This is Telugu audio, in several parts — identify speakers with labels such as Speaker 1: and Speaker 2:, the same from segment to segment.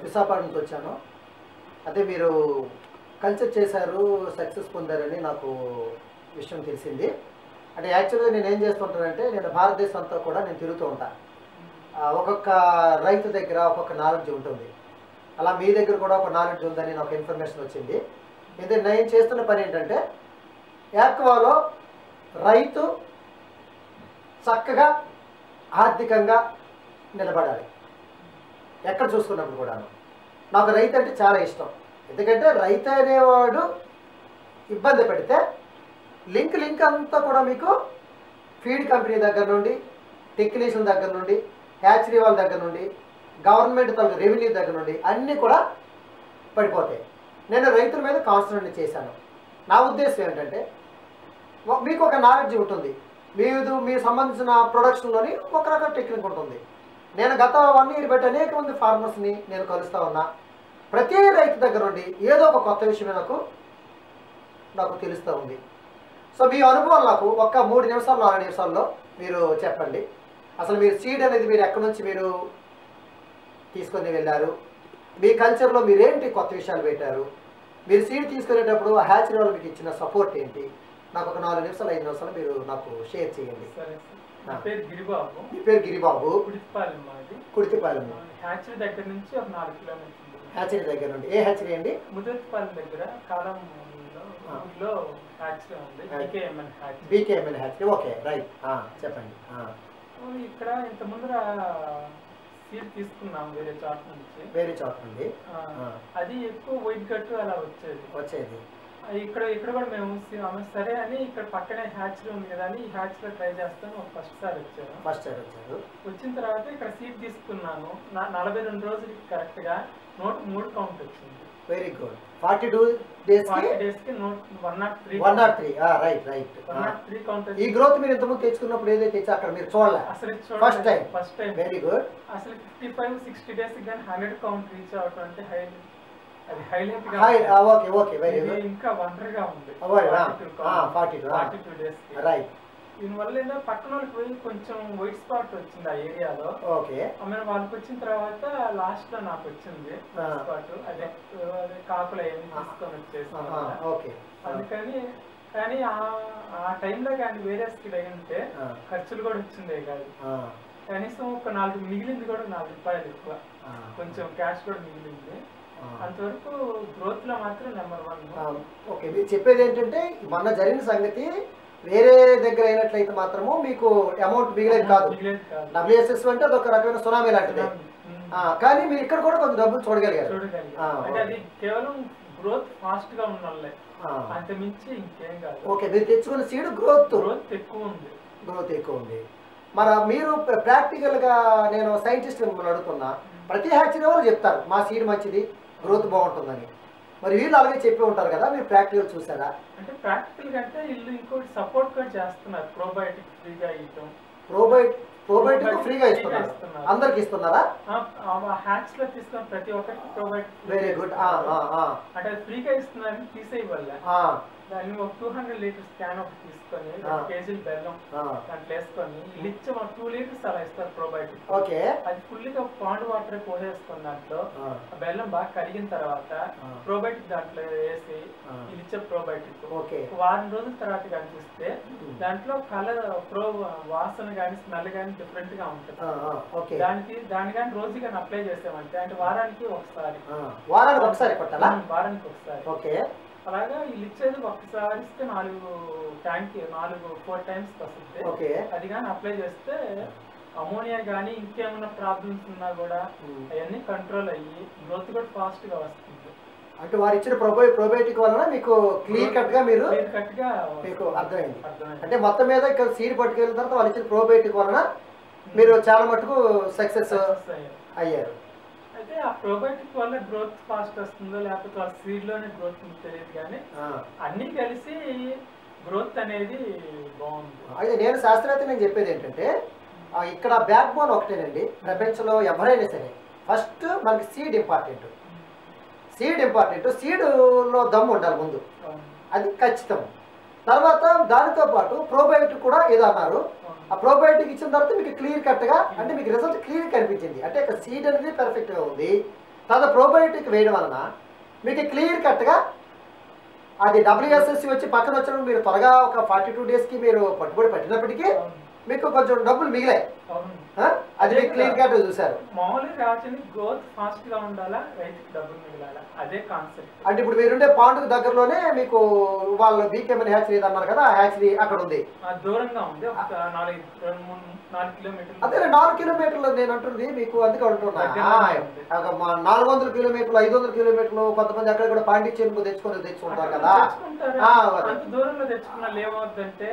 Speaker 1: విశాఖపట్నం నుంచి వచ్చాను అదే మీరు కల్చర్ చేశారు సక్సెస్ పొందారని నాకు విషయం తెలిసింది అంటే యాక్చువల్గా నేను ఏం చేస్తుంటానంటే నేను భారతదేశం అంతా కూడా నేను తిరుగుతూ ఉంటాను ఒక్కొక్క రైతు దగ్గర ఒక్కొక్క నాలెడ్జ్ ఉంటుంది అలా మీ దగ్గర కూడా ఒక నాలెడ్జ్ ఉందని నాకు ఇన్ఫర్మేషన్ వచ్చింది ఇది నేను చేస్తున్న పని ఏంటంటే యాక్వాలో రైతు చక్కగా ఆర్థికంగా నిలబడాలి ఎక్కడ చూసుకున్నప్పుడు కూడాను నాకు రైతు అంటే చాలా ఇష్టం ఎందుకంటే రైతు అనేవాడు ఇబ్బంది పెడితే లింక్ లింక్ అంతా కూడా మీకు ఫీడ్ కంపెనీ దగ్గర నుండి టెక్నీషియన్ దగ్గర నుండి హ్యాచరీ వాళ్ళ దగ్గర నుండి గవర్నమెంట్ తాలూకు రెవెన్యూ దగ్గర నుండి అన్నీ కూడా పడిపోతాయి నేను రైతుల మీద కాన్సన్ట్రేట్ చేశాను నా ఉద్దేశం ఏంటంటే ఒక- మీకు ఒక నాలెడ్జ్ ఉంటుంది మీరు మీకు సంబంధించిన ప్రొడక్షన్లోని ఒక రకం టెక్నిక్ ఉంటుంది నేను గత వన్ ఇయర్ బట్టి అనేక మంది ఫార్మర్స్ని నేను కలుస్తూ ఉన్నా ప్రతి రైతు దగ్గర నుండి ఏదో ఒక కొత్త విషయమే నాకు నాకు తెలుస్తూ ఉంది సో మీ అనుభవం నాకు ఒక్క మూడు నిమిషాలు నాలుగు నిమిషాల్లో మీరు చెప్పండి అసలు మీరు సీడ్ అనేది మీరు ఎక్కడి నుంచి మీరు తీసుకొని వెళ్ళారు మీ కల్చర్లో మీరేంటి కొత్త విషయాలు పెట్టారు మీరు సీడ్ తీసుకునేటప్పుడు ఆ హ్యాచరీ వాళ్ళు మీకు ఇచ్చిన సపోర్ట్ ఏంటి నాకు ఒక నాలుగు నిమిషాలు ఐదు నిమిషాలు మీరు నాకు షేర్ చేయండి
Speaker 2: సరే సార్ నా పేరు గిరిబాబు
Speaker 1: మీ పేరు గిరిబాబు
Speaker 2: కుడిపాలెం మాది
Speaker 1: కుడితిపాలెం
Speaker 2: హ్యాచరీ దగ్గర నుంచి ఒక నాలుగు కిలోమీటర్లు
Speaker 1: హ్యాచరీ దగ్గర నుండి ఏ హ్యాచరీ అండి
Speaker 2: ముదర్తిపాలెం దగ్గర కాలం
Speaker 1: ఆ.
Speaker 2: ఊర్లో హ్యాచరీ ఉంది
Speaker 1: ఆ.
Speaker 2: BKMN hatchery
Speaker 1: BKML hatchery okay right చెప్పండి ఆ,
Speaker 2: ఇక్కడ ఇంత ముందర సీడ్ తీసుకున్నాం వేరే చోట నుంచి
Speaker 1: వేరే చోట నుండి
Speaker 2: ఆ,
Speaker 1: ఆ.
Speaker 2: అది ఎక్కువ వైట్ గట్టు అలా వచ్చేది
Speaker 1: వచ్చేది
Speaker 2: ఆ, ఇక్కడ ఇక్కడ కూడా మేము సి- ఆమె సరే అని ఇక్కడ పక్కనే హ్యాచరీ ఉంది కదా అని ఈ హ్యాచరీలో ట్రై చేస్తాను ఫస్ట్ సారి వచ్చాను
Speaker 1: ఫస్ట్ టైం వచ్చారు
Speaker 2: వచ్చిన తర్వాత ఇక్కడ సీట్ తీసుకున్నాను నా- నలభై రెండు రోజులకి కరెక్ట్ గా నూట మూడు కౌంట్ వచ్చింది
Speaker 1: వెరీ గుడ్ ఫార్టీ టూ డేస్కి
Speaker 2: ఫార్టీ డేస్ కి నూట one nought three
Speaker 1: one nought three right right
Speaker 2: one nought three count
Speaker 1: ఈ గ్రోత్ మీరు ఇంతకుముందు తెచ్చుకున్నప్పుడు ఏదైతే ఇచ్చి అక్కడ మీరు చూడలే
Speaker 2: అసలు
Speaker 1: First time.
Speaker 2: First time
Speaker 1: very good
Speaker 2: అసలు ఫిఫ్టీ ఫైవ్ సిక్స్టీ డేస్ కానీ హండ్రెడ్ కౌంట్ రీచ్ అవటం అంటే హై అది హైలైట్ గా
Speaker 1: హాయ్
Speaker 2: ఉంది.
Speaker 1: ఓకే ఓకే వెరీ
Speaker 2: ఇది
Speaker 1: గుడ్
Speaker 2: ఇంకా వండర్ గా ఉంది
Speaker 1: forty
Speaker 2: forty
Speaker 1: two
Speaker 2: two days
Speaker 1: right
Speaker 2: దీనివల్ల ఏంటో పక్కన వాళ్ళకి పోయి కొంచెం వైట్ స్పాట్ వచ్చింది ఆ ఏరియాలో
Speaker 1: ఓకే
Speaker 2: ఆమె వాళ్ళకి వచ్చిన తర్వాత లాస్ట్ లో నాకు వచ్చింది
Speaker 1: ఆ.
Speaker 2: స్పాట్ అదే అదే కాకులు అవన్నీ తీసుకొని వచ్చేసి
Speaker 1: ఓకే
Speaker 2: అందుకని కానీ ఆ- ఆ టైంలో కానీ వేరే స్కిల్ అయి ఉంటే ఖర్చులు కూడా వచ్చిందే కాదు కనీసం ఒక నాలుగు మిగిలింది కూడా నాలుగు రూపాయలు ఎక్కువ కొంచెం క్యాష్ కూడా మిగిలింది అంతవరకు గ్రోత్ లో మాత్రం నెంబర్ వన్
Speaker 1: ఓకే మీరు చెప్పేది ఏంటంటే మొన్న జరిగిన సంగతి వేరే దగ్గర అయినట్లయితే మాత్రము మీకు అమౌంట్ మిగిలేదు కాదు
Speaker 2: మిగిలేదు కాదు
Speaker 1: డబ్ల్యూఎస్ఎస్ అంటే అదొక రకమైన సునామీ లాంటిది
Speaker 2: ఉమ్.
Speaker 1: ఆ, కానీ మీరు ఇక్కడ కూడా కొంచెం డబ్బులు చూడగలిగారు
Speaker 2: చూడగలిగాం
Speaker 1: ఆ,
Speaker 2: అంటే అది కేవలం గ్రోత్ ఫాస్ట్ గా ఉన్న వాళ్ళే
Speaker 1: ఆ,
Speaker 2: అంత మించి ఇంకేం కాదు
Speaker 1: ఓకే మీరు తెచ్చుకున్న సీడ్ గ్రోత్
Speaker 2: గ్రోత్ ఎక్కువ ఉంది
Speaker 1: గ్రోత్ ఎక్కువ ఉంది మన మీరు ప్రాక్టికల్గా నేను సైంటిస్ట్ మిమ్మల్ని అడుగుతున్నా ప్రతి హ్యాచరీ వాళ్ళు చెప్తారు మా సీడ్ మంచిది గ్రోత్ బాగుంటుందని మరి వీళ్ళు అలాగే చెప్పి ఉంటారు కదా మీరు ప్రాక్టికల్ చూసారా
Speaker 2: అంటే ప్రాక్టికల్ కంటే వీళ్ళు ఇంకోటి సపోర్ట్ కూడా చేస్తున్నారు ప్రోబయోటిక్ ఫ్రీగా ఇవ్వటం
Speaker 1: ప్రోబైట్ ప్రోబైటిక్ ఫ్రీగా
Speaker 2: ఫ్రీగా
Speaker 1: ఇస్తున్నారు
Speaker 2: ఇస్తున్నారు.
Speaker 1: అందరికి ఇస్తున్నారా
Speaker 2: హ్యాచ్ లో తీసుకున్న ప్రతి ఒక్కరికి ప్రోబయోటిక్
Speaker 1: వెరీ గుడ్
Speaker 2: అంటే అది ఫ్రీగా ఇస్తున్నారు తీసేయి వల్ల దాన్ని ఒక టూ హండ్రెడ్ లీటర్స్ క్యాన్ ఒకటి తీసుకొని
Speaker 1: ఆ.
Speaker 2: రెండు కేజీలు బెల్లం దాంట్లో వేసుకొని వీళ్ళు ఇచ్చే ఒక టూ లీటర్స్ అలా ఇస్తారు ప్రోబయోటిక్
Speaker 1: ఓకే
Speaker 2: అది ఫుల్గా పాండ్ వాటర్ పోసేసుకున్న దాంట్లో ఆ బెల్లం బాగా కరిగిన తర్వాత
Speaker 1: ఆ.
Speaker 2: ప్రోబయోటిక్ దాంట్లో వేసి
Speaker 1: ఆ.
Speaker 2: ఇది ఇచ్చే ప్రోబయోటిక్
Speaker 1: ఓకే
Speaker 2: ఒక వారం రోజుల తర్వాత కనిపిస్తే దాంట్లో కలర్ ప్రో వాసన కానీ స్మెల్ కానీ డిఫరెంట్ గా ఉంటుంది
Speaker 1: ఓకే
Speaker 2: దానికి దాని కానీ రోజు కానీ అప్లై చేసామంటే అంటే వారానికి ఒకసారి
Speaker 1: వారానికి ఒకసారి కొట్టాలా
Speaker 2: వారానికి ఒకసారి
Speaker 1: ఓకే
Speaker 2: అలాగా వీళ్ళు ఇచ్చేది ఒక్కసారి ఇస్తే నాలుగు ట్యాంక్ నాలుగు ఫోర్ టైమ్స్ వస్తుంది
Speaker 1: ఓకే
Speaker 2: అది కానీ అప్లై చేస్తే అమోనియా కానీ ఇంకేమైనా ప్రాబ్లమ్స్ ఉన్నా కూడా అవన్నీ కంట్రోల్ అయ్యి గ్రోత్ కూడా ఫాస్ట్ గా వస్తుంది
Speaker 1: అంటే వారు ఇచ్చిన ప్రొబై ప్రోబయోటిక్ వలన మీకు క్లియర్ కట్ గా మీరు
Speaker 2: క్లియర్ కట్ గా
Speaker 1: మీకు అర్థమైంది
Speaker 2: అర్థమైంది
Speaker 1: అంటే మొత్తం మీద ఇక్కడ సీడ్ పట్టుకెళ్ళిన తర్వాత వాళ్ళు ఇచ్చిన ప్రోబయోటిక్ వలన మీరు చాలా మటుకు సక్సెస్
Speaker 2: Success అయ్యారు.
Speaker 1: అయ్యారు
Speaker 2: అయితే ఆ ప్రోబయోటిక్ వల్ల గ్రోత్ ఫాస్ట్ వస్తుందో లేకపోతే ఆ సీడ్ లోనే గ్రోత్ ఉందో తెలియదు కానీ
Speaker 1: ఆ.
Speaker 2: అన్ని కలిసి గ్రోత్ అనేది బాగుంది
Speaker 1: అయితే నేను శాస్త్రవేత్త నేను చెప్పేది ఏంటంటే ఆ, ఇక్కడ బ్యాక్ బోన్ ఒకటేనండి ప్రపంచంలో ఎవరైనా సరే ఫస్ట్ మనకి సీడ్ ఇంపార్టెంట్ సీడ్ ఇంపార్టెంట్ సీడ్లో దమ్ము ఉండాలి ముందు
Speaker 2: అవును.
Speaker 1: అది ఖచ్చితం తర్వాత దానితో పాటు ప్రోబయోటిక్ కూడా ఏదో అన్నారు ఆ ప్రోబయోటిక్ ఇచ్చిన తర్వాత మీకు క్లియర్ కట్గా అంటే మీకు రిజల్ట్ క్లియర్ కనిపించింది అంటే ఇక్కడ సీడ్ అనేది పర్ఫెక్ట్గా ఉంది తర్వాత ప్రోబయోటిక్ వేయడం వలన మీకు క్లియర్ కట్గా అది డబ్ల్యూఎస్ఎస్సి వచ్చి పక్కన వచ్చినప్పుడు మీరు త్వరగా ఒక ఫార్టీ టూ డేస్కి మీరు పట్టుబడి పెట్టినప్పటికీ
Speaker 2: అవును.
Speaker 1: మీకు కొంచెం డబ్బులు మిగిలాయి
Speaker 2: అవును
Speaker 1: ఆ? అది మీరు క్లియర్ కట్ చూశారు
Speaker 2: మామూలుగా రాజుని గ్రోత్ ఫాస్ట్ గా ఉండాలా రైతుకి డబ్బులు మిగలాలా అదే కాన్సెప్ట్
Speaker 1: అంటే ఇప్పుడు మీరుండే పాండుకు దగ్గరలోనే మీకు వాళ్ళు బీకేమని హ్యాచరీ అన్నారు కదా ఆ హ్యాచరీ అక్కడ ఉంది
Speaker 2: దూరంగా ఉంది ఒక నాలుగు రెండు మూడు నాలుగు కిలోమీటర్లు
Speaker 1: అదే నాలుగు కిలోమీటర్లు నేను అంటుంది మీకు అందుకే అంటున్నా
Speaker 2: దగ్గరలోనే
Speaker 1: ఆ,
Speaker 2: ఉంది.
Speaker 1: ఒక మా- నాలుగు వందల కిలోమీటర్లు ఐదు వందల కిలోమీటర్లు కొంతమంది అక్కడ కూడా పాండిచ్చేరి తెచ్చుకొని తెచ్చుకుంటారు కదా
Speaker 2: తెచ్చుకుంటారు
Speaker 1: ఆ, అదే.
Speaker 2: అంత దూరంలో తెచ్చుకున్నా లేవద్దంటే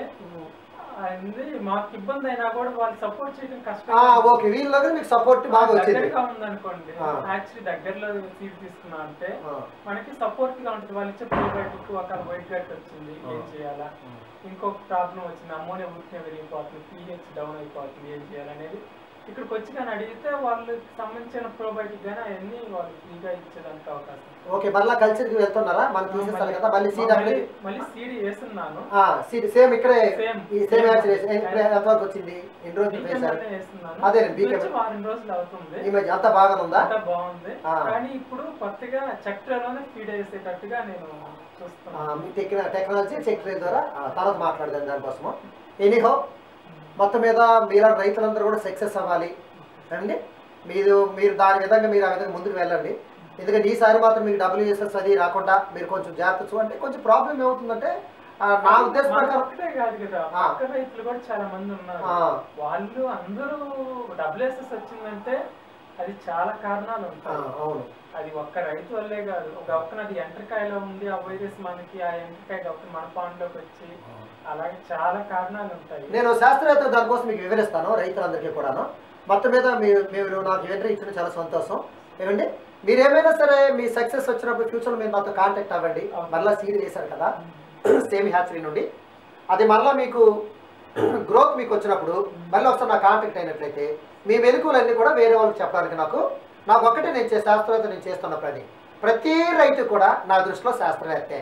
Speaker 2: అది మాకు ఇబ్బంది అయినా కూడా వాళ్ళు సపోర్ట్ చేయడం
Speaker 1: ఆ,
Speaker 2: కష్టం
Speaker 1: ఓకే వీళ్ళలో కూడా మీకు సపోర్ట్ బాగా వచ్చింది
Speaker 2: దగ్గరగా ఉందనుకోండి
Speaker 1: ఆ.
Speaker 2: యాక్చువల్లీ దగ్గరలో సీట్ తీసుకున్నా అంటే
Speaker 1: ఆ,
Speaker 2: మనకి సపోర్ట్ గా ఉంటుంది వాళ్ళు ఇచ్చే ప్రోబయోటిక్ ఒక వైట్ గట్ వచ్చింది ఏం
Speaker 1: ఆ.
Speaker 2: చేయాలా ఇంకొక ప్రాబ్లం వచ్చింది అమ్మోనియా ఉట్టిన విరిగిపోతుంది పిహెచ్ డౌన్ అయిపోతుంది ఏం చేయాలనేది ఇక్కడికి వచ్చి కానీ అడిగితే వాళ్ళకి సంబంధించిన ప్రోబయోటిక్ కానీ అవన్నీ వాళ్ళు ఫ్రీగా ఇచ్చేదానికి అవకాశం ఉంది.
Speaker 1: ఓకే మళ్ళీ కల్చర్కి వెళ్తున్నారా మనం తీసేస్తారు కదా మళ్ళీ సీట్
Speaker 2: మళ్ళీ
Speaker 1: అక్కడ
Speaker 2: మళ్ళీ సీడీ వేస్తున్నాను
Speaker 1: సీట్ సేమ్ ఇక్కడే
Speaker 2: Same.
Speaker 1: ఈ సేమ్ హ్యాచరీ ఎంతవరకు వచ్చింది ఎన్ని రోజులు
Speaker 2: వీకెండ్
Speaker 1: వేశారు
Speaker 2: లోనే వేస్తున్నాను
Speaker 1: అదే,
Speaker 2: ఇది
Speaker 1: వీకెండ్.
Speaker 2: వచ్చి వారం రోజులు అవుతుంది
Speaker 1: ఈ మధ్య అంతా బాగా ఉందా
Speaker 2: అంతా బాగుంది
Speaker 1: ఆ.
Speaker 2: కానీ ఇప్పుడు కొత్తగా చక్రలోనే ఫీడ్ వేసేటట్టుగా నేను
Speaker 1: ఆ,
Speaker 2: చూస్తున్నాను
Speaker 1: మీ టెక్న టెక్నాలజీ సెక్రటరీ ద్వారా ఆ, తర్వాత మాట్లాడదాం దానికోసము ఎనీహో మొత్తం మీద మీలాంటి రైతులందరూ కూడా సక్సెస్ అవ్వాలి అండి మీరు మీరు దాని విధంగా మీరు ఆ విధంగా ముందుకు వెళ్ళండి ఎందుకంటే ఈసారి మాత్రం మీకు డబ్ల్యూఎస్ఎస్ అది రాకుండా మీరు కొంచెం జాగ్రత్త చూ- అంటే కొంచెం ప్రాబ్లం ఏమవుతుందంటే ఆ, నా ఉద్దేశం
Speaker 2: మన
Speaker 1: ప్రకారం
Speaker 2: ఒక్కటే కాదు కదా
Speaker 1: ఆ.
Speaker 2: పక్క రైతులు కూడా చాలా మంది ఉన్నారు
Speaker 1: ఆ.
Speaker 2: వాళ్ళు అందరూ డబ్ల్యూఎస్ఎస్ వచ్చిందంటే అది చాలా కారణాలు
Speaker 1: ఆ,
Speaker 2: ఉంటాయి
Speaker 1: అవును
Speaker 2: అది ఒక్క రైతు వల్లే కాదు ఒక ఒక్కన అది ఎంటకాయలో ఉంది ఆ వైరస్ మనకి ఆ ఎంటకాయ గొప్ప మన పాండ్లోకి వచ్చి అలాగే చాలా కారణాలు ఉంటాయి
Speaker 1: నేను శాస్త్రవేత్త దానికోసం మీకు వివరిస్తాను రైతులందరికీ కూడాను మొత్తం మీద మీరు మీరు నాకు ఎంట్రీ ఇచ్చిన చాలా సంతోషం ఏమండి మీరు ఏమైనా సరే మీ సక్సెస్ వచ్చినప్పుడు ఫ్యూచర్లో మీరు నాతో కాంటాక్ట్ అవ్వండి మరలా సీడ్ వేశారు కదా సేమ్ హ్యాచరీ నుండి అది మరలా మీకు గ్రోత్ మీకు వచ్చినప్పుడు మళ్ళీ ఒకసారి నాకు కాంటాక్ట్ అయినట్లయితే మీ మెలకువలన్నీ కూడా వేరే వాళ్ళకి చెప్పడానికి నాకు నాకు ఒక్కటే నేను చే శాస్త్రవేత్త నేను చేస్తున్న పని ప్రతి రైతు కూడా నా దృష్టిలో శాస్త్రవేత్తే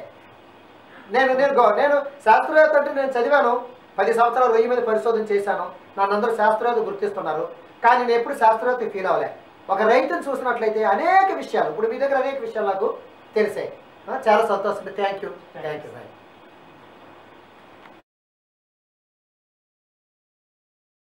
Speaker 1: నేను నేను గో- నేను శాస్త్రవేత్త అంటే నేను చదివాను పది సంవత్సరాలు వెయ్యి మీద పరిశోధన చేశాను నన్ను అందరూ శాస్త్రవేత్త గుర్తిస్తున్నారు కానీ నేను ఎప్పుడు శాస్త్రవేత్త ఫీల్ అవ్వలే ఒక రైతుని చూసినట్లయితే అనేక విషయాలు ఇప్పుడు మీ దగ్గర అనేక విషయాలు నాకు తెలిసాయి ఆ, చాలా సంతోషం థ్యాంక్ యూ థ్యాంక్ యూ